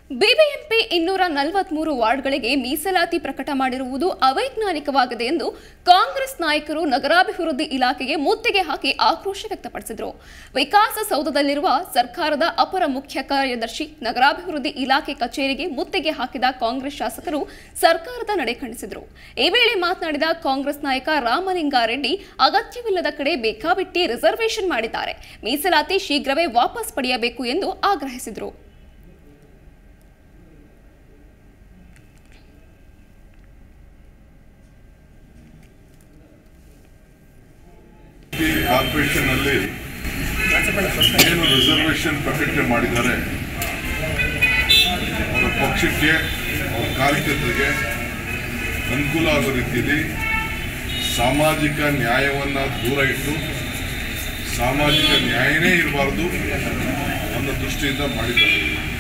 BBMP ಇನ್ನೂರ ನಲವತ್ಮೂರು ವಾರ್ಡ್ಗಳಿಗೆ ಮೀಸಲಾತಿ ಪ್ರಕಟ ಮಾಡಿರುವುದು ಅವೈಜ್ಞಾನಿಕವಾಗಿದೆ ಎಂದು ಕಾಂಗ್ರೆಸ್ ನಾಯಕರು ನಗರಾಭಿವೃದ್ಧಿ ಇಲಾಖೆಗೆ ಮುತ್ತಿಗೆ ಹಾಕಿ ಆಕ್ರೋಶ ವ್ಯಕ್ತಪಡಿಸಿದರು ವಿಕಾಸಸೌಧದಲ್ಲಿರುವ ಸರ್ಕಾರದ ಅಪರ ಮುಖ್ಯ ಕಾರ್ಯದರ್ಶಿ ನಗರಾಭಿವೃದ್ಧಿ ಇಲಾಖೆ ಕಚೇರಿಗೆ ಮುತ್ತಿಗೆ ಹಾಕಿದ ಕಾಂಗ್ರೆಸ್ ಶಾಸಕರು ಸರ್ಕಾರದ ನಡೆ ಖಂಡಿಸಿದರು ಈ ವೇಳೆ ಮಾತನಾಡಿದ ಕಾಂಗ್ರೆಸ್ ನಾಯಕ ರಾಮಲಿಂಗಾರೆಡ್ಡಿ ಅಗತ್ಯವಿಲ್ಲದ ಕಡೆ ಬೇಕಾಬಿಟ್ಟಿ ರಿಸರ್ವೇಷನ್ ಮಾಡಿದ್ದಾರೆ ಮೀಸಲಾತಿ ಶೀಘ್ರವೇ ವಾಪಸ್ ಪಡೆಯಬೇಕು ಎಂದು ಆಗ್ರಹಿಸಿದರು ಈ ಕಾರ್ಪೊರೇಷನ್ ಅಲ್ಲಿ ಏನು ರಿಸರ್ವೇಶನ್ ಪ್ರಕಟಣೆ ಮಾಡಿದ್ದಾರೆ ಅವರ ಪಕ್ಷಕ್ಕೆ ಅವರ ಕಾರ್ಯಕರ್ತರಿಗೆ ಅನುಕೂಲ ಆಗೋ ರೀತಿಯಲ್ಲಿ ಸಾಮಾಜಿಕ ನ್ಯಾಯವನ್ನ ದೂರ ಇಟ್ಟು ಸಾಮಾಜಿಕ ನ್ಯಾಯನೇ ಇರಬಾರ್ದು ಅನ್ನೋ ದೃಷ್ಟಿಯಿಂದ ಮಾಡಿದ್ದಾರೆ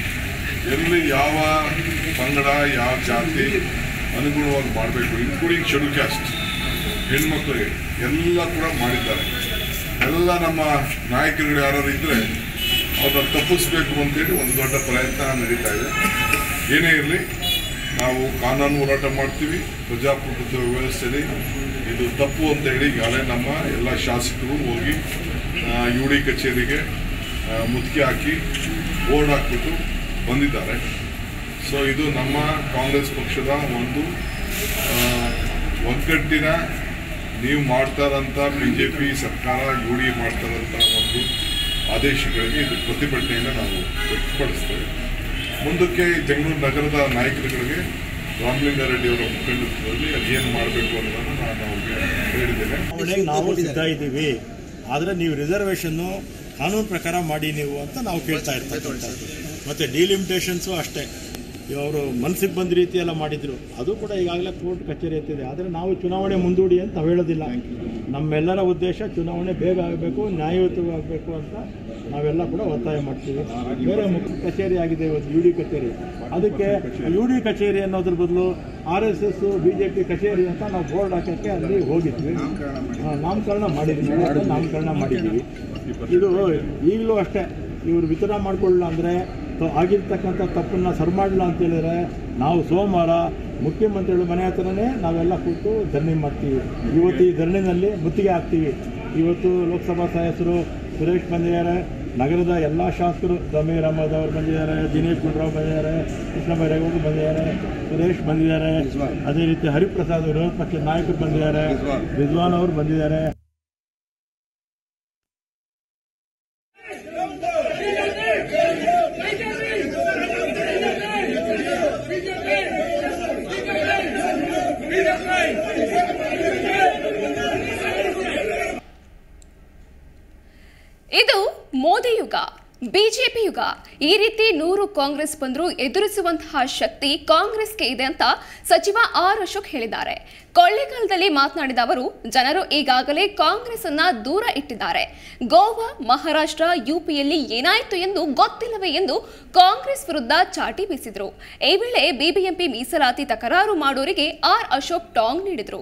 ಎಲ್ಲಿ ಯಾವ ಪಂಗಡ ಯಾವ ಜಾತಿ ಅನುಗುಣವಾಗಿ ಮಾಡಬೇಕು ಇನ್ಕ್ಲೂಡಿಂಗ್ ಶೆಡ್ಯೂಲ್ ಕ್ಯಾಸ್ಟ್ ಹೆಣ್ಮಕ್ಳಿಗೆ ಎಲ್ಲ ಕೂಡ ಮಾಡಿದ್ದಾರೆ ಎಲ್ಲ ನಮ್ಮ ನಾಯಕರುಗಳು ಯಾರು ಇದ್ರೆ ಅವ್ರನ್ನ ತಪ್ಪಿಸ್ಬೇಕು ಅಂತೇಳಿ ಒಂದು ದೊಡ್ಡ ಪ್ರಯತ್ನ ನಡೀತಾ ಇದೆ ಏನೇ ಇರಲಿ ನಾವು ಕಾನೂನು ಹೋರಾಟ ಮಾಡ್ತೀವಿ ಪ್ರಜಾಪ್ರಭುತ್ವ ವ್ಯವಸ್ಥೆಯಲ್ಲಿ ಇದು ತಪ್ಪು ಅಂತ ಹೇಳಿ ಈಗಾಗಲೇ ನಮ್ಮ ಎಲ್ಲ ಶಾಸಕರು ಹೋಗಿ ಯು ಡಿ ಕಚೇರಿಗೆ ಆ, ಮುತ್ತಿಗೆ ಹಾಕಿ ಬೋರ್ಡ್ ಹಾಕ್ಬಿಟ್ಟು ಬಂದಿದ್ದಾರೆ ಸೊ ಇದು ನಮ್ಮ ಕಾಂಗ್ರೆಸ್ ಪಕ್ಷದ ಒಂದು ಆ, ಒಗ್ಗಟ್ಟಿನ ನೀವು ಮಾಡ್ತಾರಂತ ಬಿ ಜೆ ಪಿ ಸರ್ಕಾರ ಯು ಡಿ ಮಾಡ್ತಾರಂತ ಒಂದು ಆದೇಶಗಳಿಗೆ ಇದು ಪ್ರತಿಭಟನೆಯನ್ನು ನಾವು ವ್ಯಕ್ತಪಡಿಸ್ತೇವೆ ಮುಂದಕ್ಕೆ ಬೆಂಗಳೂರು ನಗರದ ನಾಯಕರುಗಳಿಗೆ ರಾಮಲಿಂಗಾರೆಡ್ಡಿ ಅವರ ಮುಖಂಡತ್ವದಲ್ಲಿ ಅದೇನು ಮಾಡಬೇಕು ಅನ್ನೋದನ್ನು ನಾನು ಅವ್ರಿಗೆ ಹೇಳಿದ್ದೇನೆ ಚುನಾವಣೆಗೆ ನಾವು ಸಿದ್ಧ ಇದ್ದೀವಿ ಆದರೆ ನೀವು ರಿಸರ್ವೇಷನ್ನು ಕಾನೂನು ಪ್ರಕಾರ ಮಾಡಿ ನೀವು ಅಂತ ನಾವು ಕೇಳ್ತಾ ಇರ್ತಕ್ಕಂಥದ್ದು ಮತ್ತು ಡಿಲಿಮಿಟೇಷನ್ಸು ಅಷ್ಟೇ ಅವರು ಮನಸ್ಸಿಗೆ ಬಂದ ರೀತಿ ಎಲ್ಲ ಮಾಡಿದ್ರು ಅದು ಕೂಡ ಈಗಾಗಲೇ ಕೋರ್ಟ್ ಕಚೇರಿ ಎತ್ತಿದೆ ಆದರೆ ನಾವು ಚುನಾವಣೆ ಮುಂದೂಡಿ ಅಂತ ನಾವು ಹೇಳೋದಿಲ್ಲ ನಮ್ಮೆಲ್ಲರ ಉದ್ದೇಶ ಚುನಾವಣೆ ಬೇಗ ಆಗಬೇಕು ನ್ಯಾಯಯುತವಾಗಬೇಕು ಅಂತ ನಾವೆಲ್ಲ ಕೂಡ ಒತ್ತಾಯ ಮಾಡ್ತೀವಿ ಬೇರೆ ಮುಖ್ಯ ಕಚೇರಿ ಆಗಿದೆ ಇವತ್ತು ಯು ಡಿ ಕಚೇರಿ ಅದಕ್ಕೆ ಯು ಡಿ ಕಚೇರಿ ಅನ್ನೋದ್ರ ಬದಲು R S S B J P ಕಚೇರಿ ಅಂತ ನಾವು ಬೋರ್ಡ್ ಹಾಕೋಕ್ಕೆ ಅಲ್ಲಿ ಹೋಗಿದ್ವಿ ಆ, ನಾಮಕರಣ ಮಾಡಿದ್ವಿ ಅದನ್ನ ನಾಮಕರಣ ಮಾಡಿದ್ದೀವಿ ಇದು ಈಗಲೂ ಅಷ್ಟೇ ಇವರು ವಿತರಣೆ ಮಾಡ್ಕೊಳ್ಳಿಲ್ಲ ಅಂದರೆ ಆಗಿರ್ತಕ್ಕಂಥ ತಪ್ಪನ್ನ ಸರಿ ಮಾಡಲ್ಲ ಅಂತ ಹೇಳಿದ್ರೆ ನಾವು ಸೋಮವಾರ ಮುಖ್ಯಮಂತ್ರಿಗಳ ಮನೆ ಹತ್ರನೇ ನಾವೆಲ್ಲ ಕೂತು ಧರಣಿ ಮಾಡ್ತೀವಿ ಇವತ್ತು ಈ ಧರಣಿನಲ್ಲಿ ಮುತ್ತಿಗೆ ಹಾಕ್ತೀವಿ ಇವತ್ತು ಲೋಕಸಭಾ ಸದಸ್ಯರು ಸುರೇಶ್ ಬಂದಿದ್ದಾರೆ ನಗರದ ಎಲ್ಲ ಶಾಸಕರು ಸಮೀರ್ ಅಹಮದ್ ಅವರು ಬಂದಿದ್ದಾರೆ ದಿನೇಶ್ ಗುಂಡೂರಾವ್ ಬಂದಿದ್ದಾರೆ ಕೃಷ್ಣ ಬೈರೇಗೌಡರು ಬಂದಿದ್ದಾರೆ ಸುರೇಶ್ ಬಂದಿದ್ದಾರೆ ಅದೇ ರೀತಿ ಹರಿಪ್ರಸಾದ್ ವಿರೋಧ ಪಕ್ಷದ ನಾಯಕರು ಬಂದಿದ್ದಾರೆ ರಿಜ್ವಾನ್ ಅವರು ಬಂದಿದ್ದಾರೆ ಇದು ಮೋದಿ ಯುಗ ಬಿಜೆಪಿ ಯುಗ ಈ ರೀತಿ ನೂರು ಕಾಂಗ್ರೆಸ್ ಬಂದರೂ ಎದುರಿಸುವಂತಹ ಶಕ್ತಿ ಕಾಂಗ್ರೆಸ್ಗೆ ಇದೆ ಅಂತ ಸಚಿವ ಆರ್ ಅಶೋಕ್ ಹೇಳಿದ್ದಾರೆ ಕೊಳ್ಳೇಗಾಲದಲ್ಲಿ ಮಾತನಾಡಿದ ಅವರು ಜನರು ಈಗಾಗಲೇ ಕಾಂಗ್ರೆಸ್ ಅನ್ನ ದೂರ ಇಟ್ಟಿದ್ದಾರೆ ಗೋವಾ ಮಹಾರಾಷ್ಟ್ರ ಯುಪಿಯಲ್ಲಿ ಏನಾಯಿತು ಎಂದು ಗೊತ್ತಿಲ್ಲವೇ ಎಂದು ಕಾಂಗ್ರೆಸ್ ವಿರುದ್ಧ ಚಾಟಿ ಬೀಸಿದ್ರು ಈ ವೇಳೆ ಬಿಬಿಎಂಪಿ ಮೀಸಲಾತಿ ತಕರಾರು ಮಾಡೋರಿಗೆ ಆರ್ ಅಶೋಕ್ ಟಾಂಗ್ ನೀಡಿದ್ರು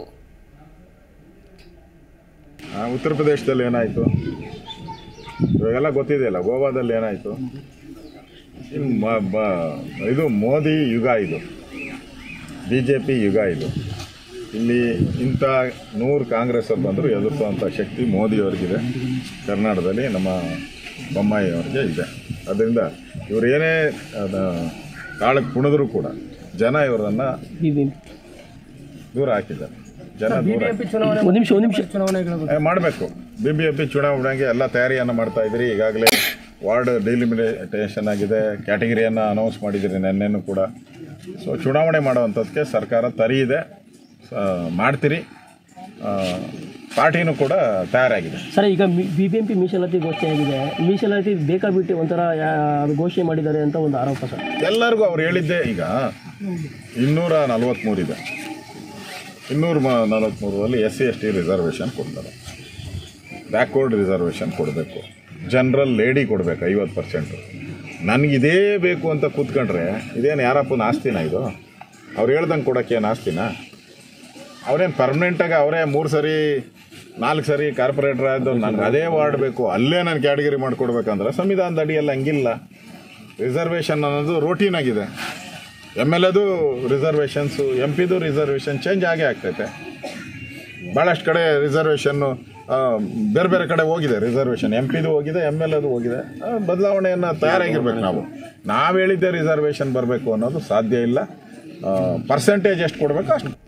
ಆ, ಉತ್ತರ ಪ್ರದೇಶದಲ್ಲಿ ಏನಾಯಿತು ಇವಾಗೆಲ್ಲ ಗೊತ್ತಿದೆಯಲ್ಲ ಗೋವಾದಲ್ಲಿ ಏನಾಯಿತು ಇನ್ನು ಮ- ಬ- ಇದು ಮೋದಿ ಯುಗ ಇದು ಬಿ ಜೆ ಪಿ ಯುಗ ಇದು ಇಲ್ಲಿ ಇಂಥ ನೂರು ಕಾಂಗ್ರೆಸ್ ಅವ್ರು ಬಂದರೂ ಎದುರಿಸುವಂಥ ಶಕ್ತಿ ಮೋದಿಯವ್ರಿಗಿದೆ ಕರ್ನಾಟಕದಲ್ಲಿ ನಮ್ಮ ಬೊಮ್ಮಾಯಿ ಅವ್ರಿಗೆ ಇದೆ ಅದರಿಂದ ಇವರು ಏನೇ ಅದ ಕಾಳಕ್ಕೆ ಕುಣಿದ್ರು ಕೂಡ ಜನ ಇವರನ್ನು ದೂರ ಹಾಕಿದ್ದಾರೆ ಜನ ದೂರ ಹಾಕಿ- ಒಂದು ನಿಮಿಷ ಒಂದು ನಿಮಿಷ ಚುನಾವಣೆಗಳ ಮಾಡಬೇಕು ಬಿ ಬಿ ಎಂ ಪಿ ಚುನಾವಣೆಗೆ ಎಲ್ಲ ತಯಾರಿಯನ್ನು ಮಾಡ್ತಾ ಇದ್ದೀರಿ ಈಗಾಗಲೇ ವಾರ್ಡ್ ಡಿಲಿಮಿಟೇಷನ್ ಆಗಿದೆ ಕ್ಯಾಟಗರಿಯನ್ನು ಅನೌನ್ಸ್ ಮಾಡಿದ್ದೀರಿ ನೆನ್ನೆನೂ ಕೂಡ ಸೊ ಚುನಾವಣೆ ಮಾಡುವಂಥದ್ದಕ್ಕೆ ಸರ್ಕಾರ ತರಿ ಇದೆ ಆ, ಮಾಡ್ತೀರಿ ಆ, ಪಾರ್ಟಿನೂ ಕೂಡ ತಯಾರಾಗಿದೆ ಸರ್ ಈಗ ಬಿ ಬಿ ಎಂ ಪಿ ಮೀಸಲಾತಿ ಘೋಷಣೆ ಆಗಿದೆ ಮೀಸಲಾತಿ ಬೇಕಾಬಿಟ್ಟು ಒಂಥರ ಯಾ- ಘೋಷಣೆ ಮಾಡಿದ್ದಾರೆ ಅಂತ ಒಂದು ಆರೋಪ ಸರ್ ಎಲ್ಲರಿಗೂ ಅವ್ರು ಹೇಳಿದ್ದೆ ಈಗ ಇನ್ನೂರ ನಲವತ್ತ್ಮೂರಿದೆ ಇನ್ನೂರ ಮ ನಲವತ್ತ್ಮೂರರಲ್ಲಿ S C S T reservation ಕೊಡ್ತಾರೆ ಬ್ಯಾಕ್ವರ್ಡ್ ರಿಸರ್ವೇಷನ್ ಕೊಡಬೇಕು ಜನರಲ್ ಲೇಡಿ ಕೊಡಬೇಕು ಐವತ್ತು ಪರ್ಸೆಂಟು ನನಗಿದೇ ಬೇಕು ಅಂತ ಕೂತ್ಕೊಂಡ್ರೆ ಇದೇನು ಯಾರಪ್ಪನ ಆಸ್ತಿನ ಇದು ಅವ್ರು ಹೇಳ್ದಂಗೆ ಕೊಡೋಕ್ಕೆ ಏನು ಆಸ್ತಿನ ಅವ್ರೇನು ಪರ್ಮನೆಂಟಾಗಿ ಅವರೇ ಮೂರು ಸರಿ ನಾಲ್ಕು ಸರಿ ಕಾರ್ಪೊರೇಟರ್ ಆದವ್ರು ನನಗೆ ಅದೇ ವಾರ್ಡ್ ಬೇಕು ಅಲ್ಲೇ ನಾನು ಕ್ಯಾಟಗರಿ ಮಾಡಿಕೊಡ್ಬೇಕಂದ್ರೆ ಸಂವಿಧಾನದ ಅಡಿಯಲ್ಲಿ ಹಂಗಿಲ್ಲ ರಿಸರ್ವೇಷನ್ ಅನ್ನೋದು ರೋಟೀನ್ ಆಗಿದೆ ಎಮ್ ಎಲ್ ಎದು ರಿಸರ್ವೇಷನ್ಸು ಎಂ ಪಿದು ರಿಸರ್ವೇಷನ್ ಚೇಂಜ್ ಆಗೇ ಆಗ್ತೈತೆ ಭಾಳಷ್ಟು ಕಡೆ ರಿಸರ್ವೇಷನ್ನು ಬೇರೆ ಬೇರೆ ಕಡೆ ಹೋಗಿದೆ ರಿಸರ್ವೇಷನ್ ಎಂ ಪಿದು ಹೋಗಿದೆ ಎಮ್ ಎಲ್ ಎದು ಹೋಗಿದೆ ಆ, ಬದಲಾವಣೆಯನ್ನು ತಯಾರಾಗಿರ್ಬೇಕು ನಾವು ನಾವು ಹೇಳಿದ್ದೆ ರಿಸರ್ವೇಷನ್ ಬರಬೇಕು ಅನ್ನೋದು ಸಾಧ್ಯ ಇಲ್ಲ ಪರ್ಸೆಂಟೇಜ್ ಎಷ್ಟು ಕೊಡಬೇಕು ಅಷ್ಟು